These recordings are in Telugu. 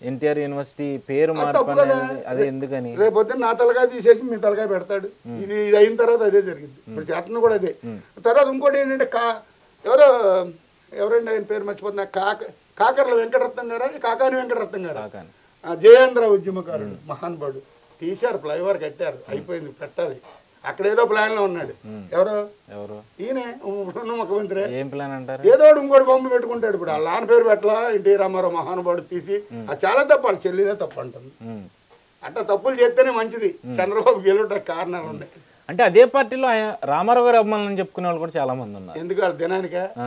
ఎన్టీఆర్ యూనివర్సిటీ పేరు అది మార్పు తప్పు కదా. అనేది అది ఎందుకని రేపొద్దున నా తలకాయ తీసేసి మీ తలకాయ పెడతాడు ఇది ఇది అయిన తర్వాత అదే జరిగింది ఇప్పుడు చేతను కూడా అదే తర్వాత ఇంకోటి ఏంటంటే కా ఎవరో ఎవరండి ఆయన పేరు మర్చిపోతున్నా కాక కాకర్ల వెంకటరత్నం గారా కాకాని వెంకటరత్నం గారా కాకాని ఆ జయేంద్ర ఉద్యమకారుడు మహానుభావుడు తీశారు ఫ్లైఓవర్ కట్టారు అయిపోయింది పెట్టాలి అక్కడ ఏదో ప్లాన్ లో ఉన్నాడు ఎవరు ఎవరు ఈయనే ఉన్న ముఖ్యమంత్రి ఏం ప్లాన్ అంటారు ఏదో ఒకటి ఇంకోటి బొమ్మ పెట్టుకుంటాడు ఇప్పుడు వాళ్ళ నాన్న పేరు పెట్టలా ఎన్టీ రామారావు మహానుభావుడు తీసి అది చాలా తప్పు వాళ్ళ చెల్లిదే తప్పు అంటుంది ఉమ్. అట్లా తప్పులు చేస్తేనే మంచిది చంద్రబాబు గెలువడానికి కారణాలు ఉన్నాయి అంటే అదే పార్టీలో ఆయన రామారావు గారి అభిమానులను చెప్పుకునే వాళ్ళు కూడా చాలా మంది ఉన్నారు ఎందుకు వాళ్ళ దినానిక ఆ.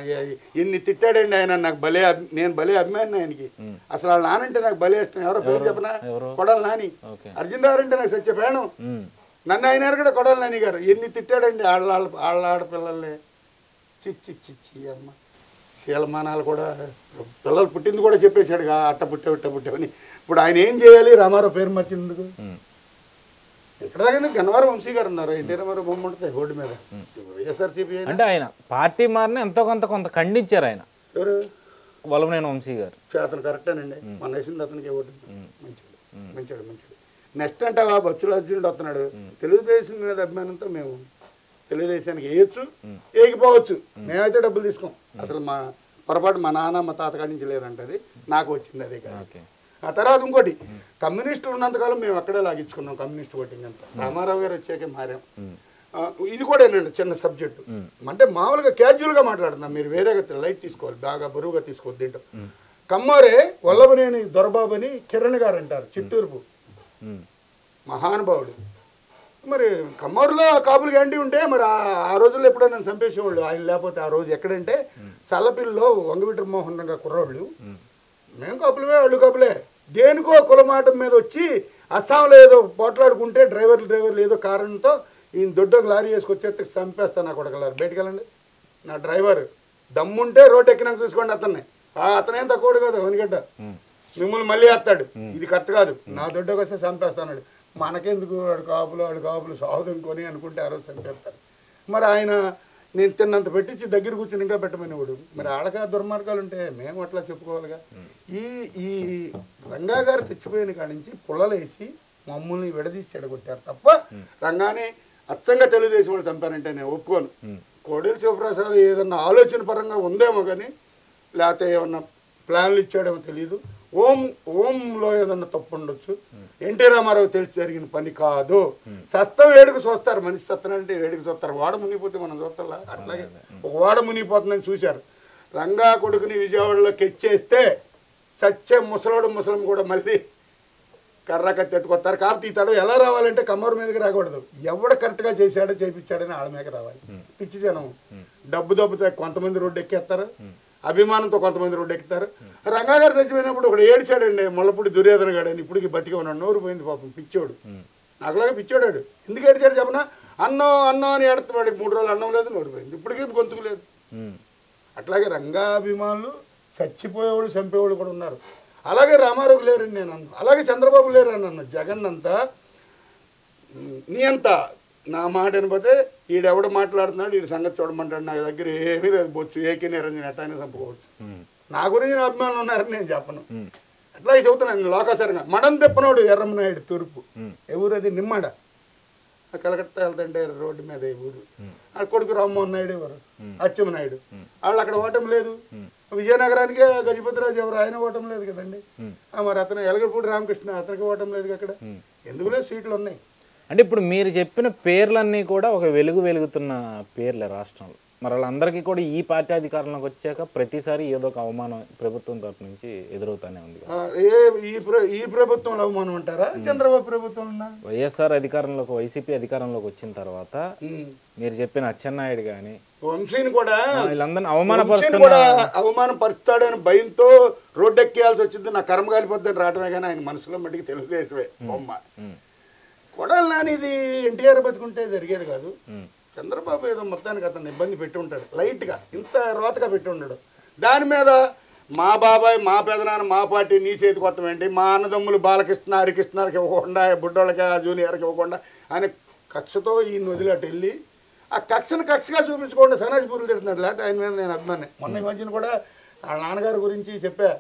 ఇన్ని తిట్టాడండి ఆయన నాకు భలే అభి- నేను భలే అభిమాని ఆయనకి అసలు వాళ్ళ నానంటే నాకు భలే ఇష్టం ఎవరో పేరు చెప్పనా ఎవరు? కొడాలి నాని ఓకే అర్జున్ రావు అంటే నాకు సత్య ప్రాణం ఉమ్. నన్ను అయినారు కూడా కొడాలి నాని గారు ఎన్ని తిట్టాడండి వాళ్ళ వాళ్ళ వాళ్ళ ఆడపిల్లల్ని చిచ్చి చిచ్చి అమ్మ శీలమానాలు కూడా పిల్లలు పుట్టింది కూడా చెప్పేశాడు "గా, అట్ట పుట్టావు ఇట్ట పుట్టావని ఇప్పుడు ఆయన ఏం చేయాలి రామారావు పేరు మార్చినందుకు ఉమ్. ఇక్కడ దాకా గన్నవరం వంశీ గారు ఉన్నారు ఎన్టీ రామారావు బొమ్మ ఉంటుంది రోడ్డు మీద వైఎస్ఆర్సీపీ అంటే ఆయన పార్టీ మారిన ఎంతో కొంత కొంత ఖండించారు ఆయన ఎవరు వలమనేని వంశీ గారు అతను కరెక్టేనండి మన వేసింది అతనికి ఓటు మంచిడు మంచిడు మంచిడు నెక్స్ట్ అంటే ఆ బచ్చుల అర్జునుడు వస్తున్నాడు తెలుగుదేశం మీద అభిమానంతో మేము తెలుగుదేశానికి వేయచ్చు ఏగిపోవచ్చు మేమైతే డబ్బులు తీసుకోం అసలు మా పొరపాటు మా నాన్న మా తాతగాడి నుంచి లేదంటది నాకు వచ్చింది అదే కాదు ఓకే ఆ తర్వాత ఇంకోటి కమ్యూనిస్టులు ఉన్నంతకాలం మేము అక్కడే లాగించుకున్నాం కమ్యూనిస్ట్ ఓటింగ్ అంతా రామారావు గారు వచ్చాకే మారాం ఆ, ఇది కూడా ఏంటంటే చిన్న సబ్జెక్టు అంటే మామూలుగా క్యాజువల్గా మాట్లాడుతున్నాం మీరు వేరేగా లైట్ తీసుకోవాలి బాగా బరువుగా తీసుకోవద్దు దీంట్లో కమ్మోరే వల్లభనేని దొరబాబు అని కిరణ్ గారు అంటారు చిత్తూరుపు ఉమ్. మహానుభావుడు మరి కమ్మూరులో కాపులు గంటి ఉంటే మరి ఆ- ఆ రోజుల్లో ఎప్పుడో నన్ను చంపేసేవాళ్ళు ఆయన లేకపోతే ఆ రోజు ఎక్కడంటే సల్లపిల్లిలో వంగవిటర్ మోహన్ రంగ కుర్రోళ్ళు మేము కాపులమే వాళ్ళు కాపులే దేనికో కులమాటం మీద వచ్చి అస్సాంలో ఏదో పోట్లాడుకుంటే డ్రైవర్లు డ్రైవర్లు ఏదో కారణంతో ఈయన దొడ్డకు లారీ వేసుకొచ్చేస్తే చంపేస్తాను నా కొడకలారు బయటికి వెళ్ళండి నా డ్రైవర్ దమ్ముంటే రోడ్ ఎక్కినాక చూసుకోండి అతన్ని ఆ అతనేం తక్కువడు కాదు వనిగడ్డ మిమ్మల్ని మళ్ళీ వేస్తాడు ఇది కరెక్ట్ కాదు నా దొడ్డకు వస్తే చంపేస్తాడు మనకెందుకు వాడు కాపులు వాడు కాపులు సాహుదం కొని అనుకుంటే ఆ రోజు చంపేస్తారు మరి ఆయన నేను తిన్నంత పెట్టించి దగ్గర కూర్చుని ఇంకా పెట్టమనేవాడు మరి ఆడక దుర్మార్గాలు ఉంటే మేము అట్లా చెప్పుకోవాలిగా ఈ ఈ రంగా గారు చచ్చిపోయిన కాడి నుంచి పుల్లలేసి మమ్మల్ని విడదీసి చెడగొట్టారు తప్ప రంగానే అచ్చంగా తెలుగుదేశం వాళ్ళు చంపారంటే నేను ఒప్పుకోను కోడెల శివప్రసాద్ ఏదన్నా ఆలోచన పరంగా ఉందేమో కానీ లేకపోతే ఏమన్నా ప్లాన్లు ఇచ్చాడేమో తెలియదు ఓం ఓంలో ఏదన్నా తప్పు ఉండొచ్చు ఎన్టీ రామారావు తెలిసి జరిగిన పని కాదు సస్తం వేడుక చూస్తారు మనిషి సత్తనంటే వేడుక చూస్తారు వాడ మునిగిపోతే మనం చూస్తారా అట్లాగే ఒక వాడ మునిగిపోతుందని చూశారు రంగా కొడుకుని విజయవాడలో కెచ్చేస్తే చచ్చే ముసలోడు ముసలం కూడా మళ్ళీ కర్ర కత్తి ఎట్టుకొస్తారు కాబట్టి ఈ తడవ ఎలా రావాలంటే కమ్మరు మీదకి రాకూడదు ఎవడ కరెక్ట్గా చేశాడో చేపించాడని ఆడ మీద రావాలి పిచ్చి జనం డబ్బు దబ్బుతో కొంతమంది రోడ్డు ఎక్కేస్తారు అభిమానంతో కొంతమంది రోడ్డు ఎక్కుతారు రంగా గారు చచ్చిపోయినప్పుడు ఒకడు ఏడిచాడండి ముళ్ళపూడి దుర్యోధన గాడని ఇప్పటికి బతికి ఉన్నాడు నోరు పోయింది పాపం పిచ్చోడు నాకులాగా పిచ్చోడాడు ఎందుకు ఏడిచాడు చెప్పనా అన్నం అన్నం అని ఏడుతున్నాడు మూడు రోజులు అన్నం లేదు నోరు పోయింది ఇప్పటికీ గొంతుకు లేదు ఉమ్. అట్లాగే రంగాభిమానులు చచ్చిపోయేవాళ్ళు చంపేవాళ్ళు కూడా ఉన్నారు అలాగే రామారావు లేరని నేను అన్నాను అలాగే చంద్రబాబు లేరు అని అన్నాను జగన్ అంతా ఉమ్, నీ అంత నా మాట వినపోతే ఈడెవడు మాట్లాడుతున్నాడు వీడి సంగతి చూడమంటాడు నా దగ్గర ఏమీ లేదు బొచ్చు ఏకే నిరంజన్ ఎట్టానే చంపుకోవచ్చు ఉమ్. నా గురించి నా అభిమానులు ఉన్నారని నేను చెప్పను అట్లాగే చెబుతున్నాను లోకాసరంగా మడం తిప్పనోడు ఎర్రమనాయుడు తూర్పు ఏ ఊరు అది నిమ్మాడ ఆ కలకత్తా వెళ్తుంటే రోడ్డు మీద ఈ ఊరు ఆ కొడుకు రామ్మోహన్ నాయుడు ఎవరు అచ్చెన్నాయుడు వాళ్ళు అక్కడ ఓటం లేదు విజయనగరానికి గజపతిరాజు ఎవరు ఆయన ఓటం లేదు కదండి ఆ, మరి అతను ఎలగపూడి రామకృష్ణ అతనికి ఓటం లేదు అక్కడ ఎందుకు లేదు సీట్లు ఉన్నాయి అంటే ఇప్పుడు మీరు చెప్పిన పేర్లన్నీ కూడా ఒక వెలుగు వెలుగుతున్న పేర్లే రాష్ట్రంలో మరి వాళ్ళందరికీ కూడా ఈ పార్టీ అధికారంలోకి వచ్చాక ప్రతిసారి ఏదో ఒక అవమానం ప్రభుత్వం తరపు నుంచి ఎదురవుతానే ఉంది కదా. ఆ, ఏ ఈ ప్ర ఈ ప్రభుత్వంలో అవమానం అంటారా చంద్రబాబు ప్రభుత్వం ఉన్నా వైఎస్ఆర్ అధికారంలోకి వైసీపీ అధికారంలోకి వచ్చిన తర్వాత మీరు చెప్పిన అచ్చెన్నాయుడు కానీ వంశీని కూడా వీళ్ళందరినీ వంశీని అవమానపరుస్తున్న కూడా అవమానం పరుస్తాడని భయంతో రోడ్డు ఎక్కేయాల్సి వచ్చింది నా కర్మ కాలిపోద్దని రావటమే కానీ ఆయన మనసులో మట్టికి తెలుగుదేశమే బొమ్మ ఉమ్. కొడాలి నాని ఇది ఎన్టీఆర్ బతుకుంటే జరిగేది కాదు ఉమ్. చంద్రబాబు ఏదో మొత్తానికి అతను ఇబ్బంది పెట్టి ఉంటాడు లైట్గా ఇంత రోతగా పెట్టి ఉండడు దాని మీద మా బాబాయ్ మా పెదనాన్న మా పార్టీ నీ చేతి కొత్త ఏంటి మా అన్నదమ్ములు బాలకృష్ణ హరికృష్ణకి ఇవ్వకుండా బుడ్డోళ్ళకి జూనియర్కి ఇవ్వకుండా ఆయన కక్షతో ఈయన వదిలేట వెళ్ళి ఆ కక్షను కక్షగా చూపించుకోండి సనాజి పూర్లు తిడుతున్నాడు లేకపోతే ఆయన మీద నేను అభిమాని మొన్న ఈ మధ్యన కూడా వాళ్ళ నాన్నగారి గురించి చెప్పా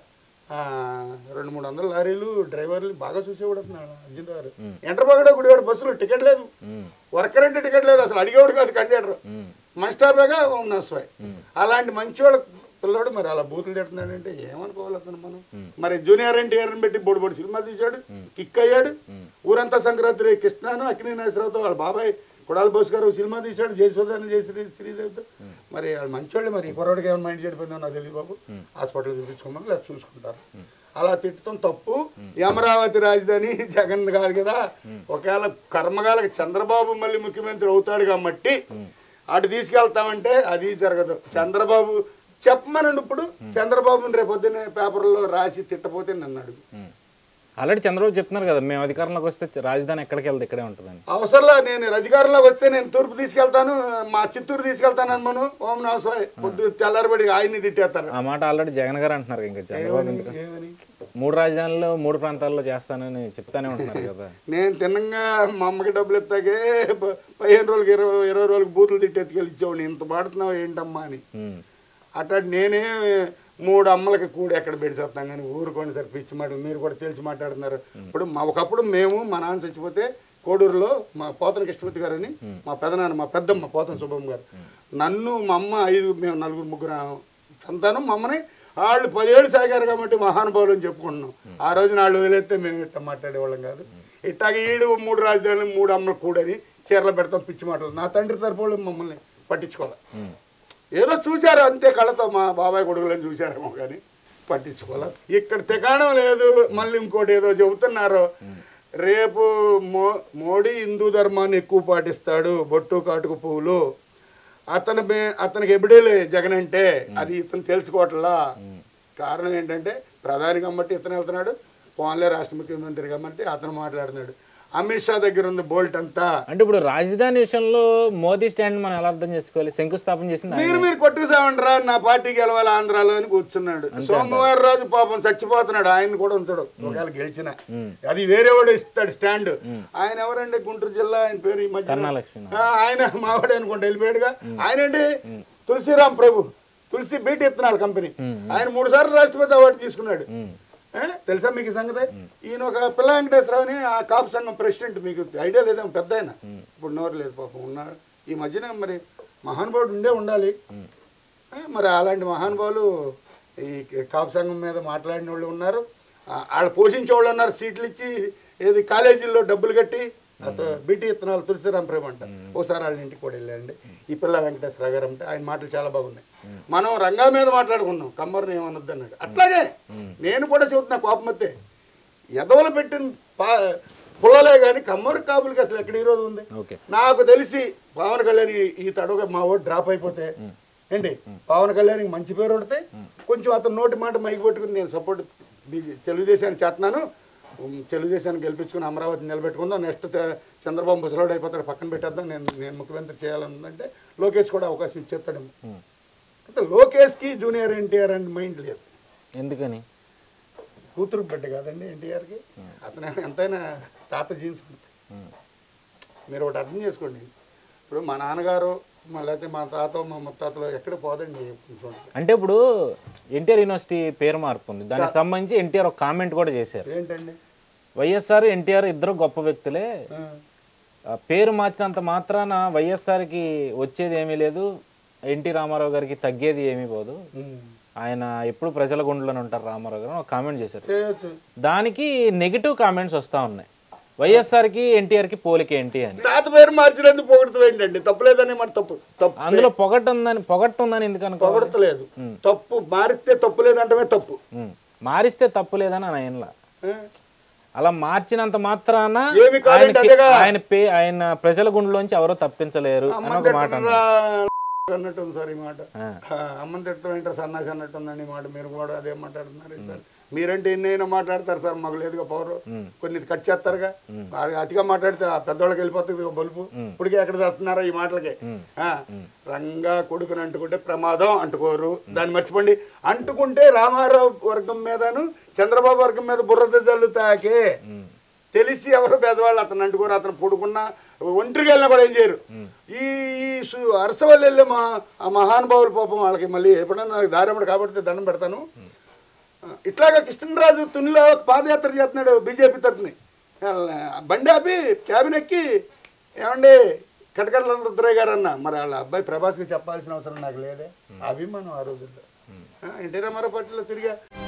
ఆ, రెండు మూడు వందల లారీలు డ్రైవర్లు బాగా చూసేవాడు అతను అర్జున్ గారు ఎంటర్బాగడ గుడివాడ బస్సులు టికెట్ లేదు ఉమ్, వర్కర్ అంటే టికెట్ లేదు అసలు అడిగేవాడు కాదు కండక్టర్ ఉమ్, మస్టాపేగా నష్టపోయి అలాంటి మంచివాళ్ళ పిల్లోడు మరి అలా బూతులు తిడుతున్నాడంటే ఏమనుకోవాలి అతను మనం మరి జూనియర్ ఎన్టీఆర్ని పెట్టి బొడి బొడి సినిమా తీశాడు కిక్ అయ్యాడు ఊరంతా సంక్రాంతి కృష్ణను అక్కినే నాగేశ్వరరావుతో వాళ్ళ బాబాయ్ కొడాలి బోస్ గారు ఒక సినిమా తీశాడు జయసోదాన్ని జయశ్రీ శ్రీదేవితో మరి వాళ్ళు మంచివాళ్ళు మరి ఈ కుర్రాడికి ఏమైనా మైండ్ చెడిపోయిందో నాకు తెలియదు బాబు హాస్పిటల్ చూపించుకోమని లేదా చూసుకుంటారు అలా తిట్టడం తప్పు ఈ అమరావతి రాజధాని జగన్ కాదు కదా ఒకవేళ కర్మగాలకి చంద్రబాబు మళ్ళీ ముఖ్యమంత్రి అవుతాడు కాబట్టి అటు తీసుకెళ్తామంటే అది జరగదు చంద్రబాబు చెప్పమనండి ఇప్పుడు చంద్రబాబుని రేపు పొద్దున్నే పేపర్లో రాసి తిట్టపోతే నన్ను అడుగు ఉమ్. ఆల్రెడీ చంద్రబాబు చెప్తున్నారు కదా మేము అధికారంలోకి వస్తే రాజధాని ఎక్కడికి వెళ్తే ఇక్కడే ఉంటుందని అవసరంలా నేను అధికారంలోకి వస్తే నేను తూర్పు తీసుకెళ్తాను మా చిత్తూరు తీసుకెళ్తాను అమ్మను ఓం నమస్వామి పొద్దు తెల్లారబడి ఆయన్ని తిట్టేస్తారు ఆ మాట ఆల్రెడీ జగన్ గారు అంటున్నారు ఇంకా చంద్రబాబు ఎందుకు ఏమని? మూడు రాజధానులు మూడు ప్రాంతాల్లో చేస్తానని చెప్తానే ఉంటున్నారు కదా నేను తిన్నంగా మా అమ్మకి డబ్బులు ఎత్తాకే ప- పదిహేను రోజులకి ఇరవై ఇరవై రోజులకి బూతులు తిట్టి ఎత్తుకెళ్ళి ఇచ్చేవాడిని ఇంత పాడుతున్నావు ఏంటమ్మా అని ఉమ్, అట్లా నేనే మూడు అమ్మలకి కూడి ఎక్కడ పెడిచేస్తాం కానీ ఊరుకోండి సార్ పిచ్చి మాట మీరు కూడా తెలిసి మాట్లాడుతున్నారు ఇప్పుడు మా ఒకప్పుడు మేము మా నాన్న చచ్చిపోతే కోడూరులో మా పోతన కృష్ణమూర్తి గారు అని మా పెదనాన్న మా పెద్దమ్మ పోతన సుబ్బమ్మ గారు నన్ను మా అమ్మ ఐదు మేము నలుగురు ముగ్గురు సంతానం మా అమ్మని వాళ్ళు పదిహేడు సాగారు కాబట్టి మహానుభావులు అని చెప్పుకుంటున్నాం ఆ రోజున వాళ్ళు వదిలేస్తే మేము ఇట్లా మాట్లాడేవాళ్ళం కాదు ఇట్టాగ ఈడు మూడు రాజధానులు మూడు అమ్మలు కూడని చీరలు పెడతాం పిచ్చి మాటలు నా తండ్రి తరపు వాళ్ళు మమ్మల్ని పట్టించుకోవాలి ఉమ్, ఏదో చూశారు అంతే కళ్ళతో మా బాబాయ్ కొడుకులని చూశారేమో కానీ పట్టించుకోవాలి ఇక్కడ తికాణం లేదు మళ్ళీ ఇంకోటి ఏదో చెబుతున్నారు రేపు మో మోడీ హిందూ ధర్మాన్ని ఎక్కువ పాటిస్తాడు బొట్టు కాటుకు పువ్వులు అతను మే- అతనికి ఎప్పుడేలే జగన్ అంటే అది ఇతను తెలుసుకోవట్లా కారణం ఏంటంటే ప్రధాని కాబట్టి ఇతను వెళ్తున్నాడు పోన్లే రాష్ట్ర ముఖ్యమంత్రి కాబట్టి అతను మాట్లాడుతున్నాడు అమిత్ షా దగ్గర ఉంది బోల్ట్ అంతా అంటే ఇప్పుడు రాజధాని విషయంలో మోదీ స్టాండ్ మనం ఎలా అర్థం చేసుకోవాలి శంకుస్థాపన చేసింది ఆయన. మీరు మీరు కొట్టుకుసామంటారా నా పార్టీ గెలవాలి ఆంధ్రాలో అని కూర్చున్నాడు సోమవారం రోజు పాపం చచ్చిపోతున్నాడు ఆయన కూడా ఉంచడు ఒకవేళ గెలిచిన అది వేరే వాడు ఇస్తాడు స్టాండ్ ఆయన ఎవరండి గుంటూరు జిల్లా ఆయన పేరు ఈ మధ్య కన్నా లక్ష్మణ ఆయన మావాడు అనుకుంటా వెళ్ళిపోయాడుగా ఆయన ఏంటి తులసిరామ్ ప్రభు తులసి బీటీ ఇత్తనాలు కంపెనీ ఆయన మూడు సార్లు రాష్ట్రపతి అవార్డు తీసుకున్నాడు ఉమ్, ఏ? తెలుసా మీకు ఈ సంగతి ఈయన ఒక పిల్ల వెంకటేశ్వరరావుని ఆ కాపు సంఘం ప్రెసిడెంట్ మీకు ఐడియా లేదేమో పెద్ద ఆయన ఇప్పుడు నోరు లేదు పాపం ఉన్నాడు ఈ మధ్యన మరి మహానుభావుడు ఉండే ఉండాలి ఏ? మరి అలాంటి మహానుభావులు ఈ కాపు సంఘం మీద మాట్లాడిన వాళ్ళు ఉన్నారు ఆ, వాళ్ళు పోషించే వాళ్ళు ఉన్నారు సీట్లు ఇచ్చి ఏది కాలేజీల్లో డబ్బులు కట్టి అత- బీటీ ఇత్తనాలు తులసిరామ్ ప్రేమ అంట ఓసారి వాళ్ళ ఇంటికి కూడా వెళ్ళండి ఈ పిల్ల వెంకటేశ్వర గారు అంటే ఆయన మాటలు చాలా బాగున్నాయి మనం రంగా మీద మాట్లాడుకున్నాం కమ్మరిని ఏమనొద్దు అన్నాడు అట్లాగే నేను కూడా చెబుతున్నా కోపమత్తే ఎదవలు పెట్టిన పా పుల్లలే కానీ కమ్మరి కాపులకి అసలు ఎక్కడ ఈ రోజు ఉంది ఓకే నాకు తెలిసి పవన్ కళ్యాణ్ ఈ- ఈ తడుగా మా ఓటు డ్రాప్ అయిపోతే ఏంటి పవన్ కళ్యాణ్కి మంచి పేరు కొడితే కొంచెం అతను నోటి మాట మైకి పట్టుకుని నేను సపోర్ట్ బీజే తెలుగుదేశానికి చేస్తున్నాను ఉమ్, తెలుగుదేశాన్ని గెలిపించుకుని అమరావతి నిలబెట్టుకుందాం నెక్స్ట్ చంద్రబాబు ముసలాడు అయిపోతాడు పక్కన పెట్టేద్దాం నేను నేను ముఖ్యమంత్రి చేయాలనుందంటే లోకేష్ కూడా అవకాశం ఇచ్చేస్తాడేమో అయితే లోకేష్కి జూనియర్ ఎన్టీఆర్ అని మైండ్ లేదు ఎందుకని కూతురు బిడ్డ కాదండి ఎన్టీఆర్కి అతను ఎంతైనా తాత జీన్స్ ఉంటుంది ఉమ్, మీరు ఒకటి అర్థం చేసుకోండి ఇప్పుడు మా నాన్నగారు మా లేకపోతే మా తాత మా ముత్తాతలో ఎక్కడ పోదండి కొంచెం. అంటే ఇప్పుడు ఎన్టీఆర్ యూనివర్సిటీ పేరు మార్పు ఉంది దానికి సంబంధించి ఎన్టీఆర్ ఒక కామెంట్ కూడా చేశారు ఏంటండి వైఎస్ఆర్ ఎన్టీఆర్ ఇద్దరు గొప్ప వ్యక్తులే ఆ, ఆ పేరు మార్చినంత మాత్రాన వైఎస్ఆర్కి వచ్చేది ఏమీ లేదు ఎన్టీ రామారావు గారికి తగ్గేది ఏమీ పోదు ఉమ్. ఆయన ఎప్పుడు ప్రజల గుండెలోనే ఉంటారు రామారావు గారు అని ఒక కామెంట్ చేశారు చేయొచ్చు దానికి నెగిటివ్ కామెంట్స్ వస్తూ ఉన్నాయి వైఎస్ఆర్కి ఎన్టీఆర్కి పోలిక ఏంటి అని తాత పేరు మార్చినందుకు పొగడుతుందండి తప్పులేదని మరి తప్పు తప్పు అందులో పొగట్టుందని పొగట్టుందని ఎందుకు అనుకో పొగడతలేదు తప్పు మారిస్తే తప్పు లేదంటమే తప్పు ఉమ్. మారిస్తే తప్పు లేదని అని ఆయనలా ఆ? అలా మార్చినంత మాత్రాన ఏమి కాదండి ఆయనకి- అదేగా. ఆయన పే ఆయన ప్రజల గుండెలోంచి ఎవరో తప్పించలేరు అని అమ్మని ఒక మాట అన్నారు. తిట్టరా అన్నట్టు ఉంది సార్ ఈ మాట ఆ. ఆ, అమ్మని తిట్టడం ఏంటో సన్నాసి అన్నట్టు ఉందండి ఈ మాట మీరు కూడా అదే మాట్లాడుతున్నారు సార్ మీరంటే ఎన్నైనా మాట్లాడతారు సార్ మాకు లేదుగా పవర్ కొన్ని కట్ చేస్తారుగా వాడికి అతిగా మాట్లాడితే ఆ పెద్దవాళ్ళకి వెళ్ళిపోతుంది ఇక బలుపు ఇప్పటికే ఎక్కడ చేస్తున్నారా ఈ మాటలకి ఆ, రంగా కొడుకుని అంటుకుంటే ప్రమాదం అంటుకోరు దాన్ని మర్చిపోండి అంటుకుంటే రామారావు వర్గం మీదను చంద్రబాబు వర్గం మీద బుర్రద జల్లుతాకే ఉమ్. తెలిసి ఎవరు పేదవాళ్ళు అతను అంటుకోరు అతను పుడుకున్న ఒంటరికి వెళ్ళినా కూడా ఏం చేయరు ఈ ఈ సు- అరసవల్లి వెళ్ళే మా ఆ మహానుభావులు పాపం వాళ్ళకి మళ్ళీ ఎప్పుడన్నా నాకు దారి అమ్మడు కాబట్టి దండం పెడతాను ఇట్లాగా కృష్ణరాజు తునిలో పాదయాత్ర చేస్తున్నాడు బీజేపీ తరఫుని బండి ఆపి క్యాబిన్ ఎక్కి ఏమండి కటకట్ల రుద్రయ్య గారు అన్న మరి వాళ్ళ అబ్బాయి ప్రభాస్కి చెప్పాల్సిన అవసరం నాకు లేదే అభిమానం ఆ రోజుల్లో ఆ, ఎన్టీ రామారావు పార్టీలో తిరిగా